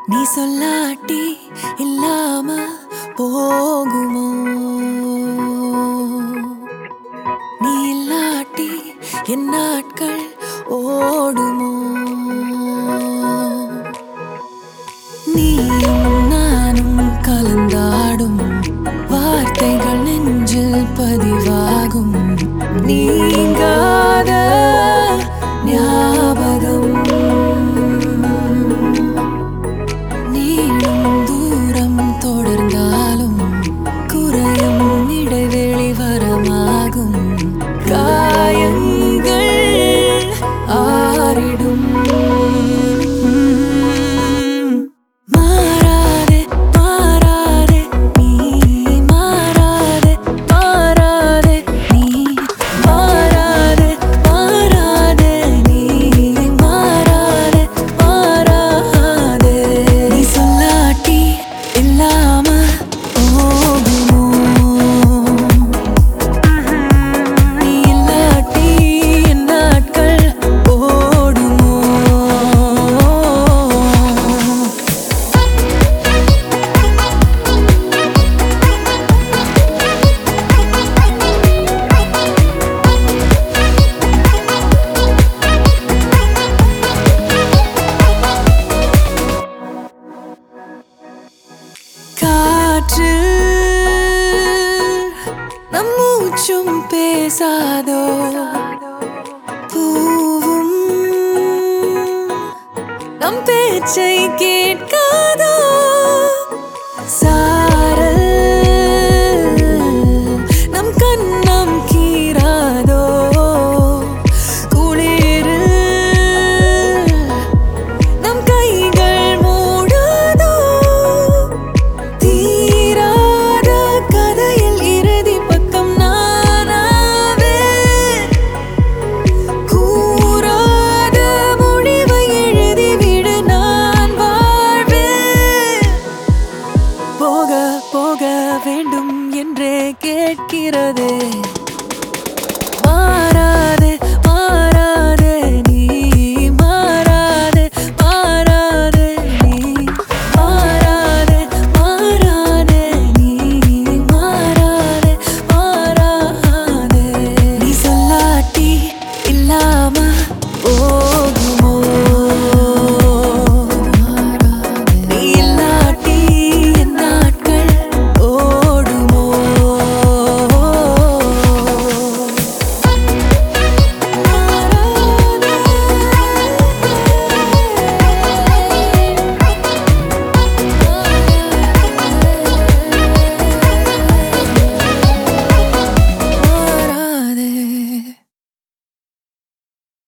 நீ சொல்லாட்டி இல்லாம போகுமோ நீ இல்லாட்டி என் நாட்கள் ஓடுமோ நீயும் நானும் கலந்தாடும் வார்த்தைகள் நெஞ்சில் பதிவாகும் நீங்காத ஞாபகம் நீளும் தூரம் தொடர்ந்தாலும் குறையும் இடைவெளி வரமாகும் காயங்கள் ஆறிடும் மாறாதே மாறாதே நீ மாறாதே மாறாதே நீ மாறாதே மாறாதே நீ மாறாதே மாறாதே நீ சொல்லாட்டி இல்லாம போகுமோ நீ இல்லாட்டி என் நாட்கள் ஓடுமோ காற்று நம் மூச்சும் பேசாதோ பூவும் நம் பேச்சை கேட்காதோ சா